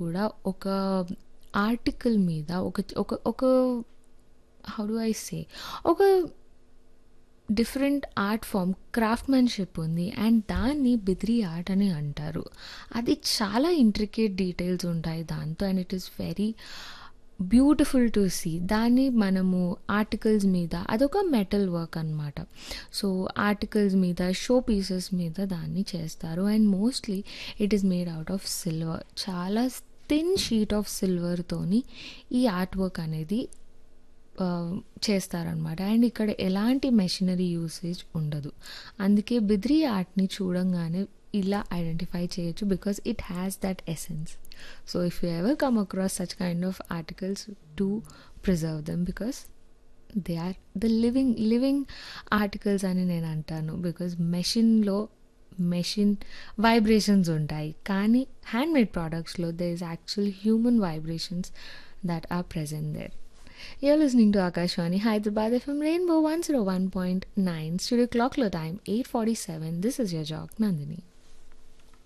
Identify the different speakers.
Speaker 1: కూడా ఒక ఆర్టికల్ మీద ఒక ఒక ఒక హౌ డు ఐ సే ఒక డిఫరెంట్ ఆర్ట్ ఫామ్ క్రాఫ్ట్మెన్షిప్ ఉంది అండ్ దాన్ని బిద్రీ ఆర్ట్ అని అంటారు అది చాలా ఇంట్రికేట్ డీటెయిల్స్ ఉంటాయి దాంతో and it is very beautiful to see దాన్ని మనము ఆర్టికల్స్ మీద అదొక మెటల్ వర్క్ అనమాట సో ఆర్టికల్స్ మీద షో పీసెస్ మీద దాన్ని చేస్తారు and mostly it is made out of silver చాలా థిన్ షీట్ ఆఫ్ సిల్వర్తోని ఈ ఆర్ట్ వర్క్ అనేది ఆ, చేస్తారనమాట అండ్ ఇక్కడ ఎలాంటి మెషినరీ యూసేజ్ ఉండదు అందుకే బిద్రీ ఆర్ట్ని చూడంగానే ఇలా ఐడెంటిఫై చేయొచ్చు because it has that essence so if you ever come across such kind of articles to preserve them because they are the living living articles అని నేను అంటాను బికాజ్ మెషిన్లో మెషిన్ వైబ్రేషన్స్ ఉంటాయి కానీ హ్యాండ్మేడ్ ప్రోడక్ట్స్లో there is actual human vibrations that are present there You're listening to Akashwani Hyderabad FM Rainbow 101.9 Studio Clock Lo Time 8:47. This is your jog Nandini.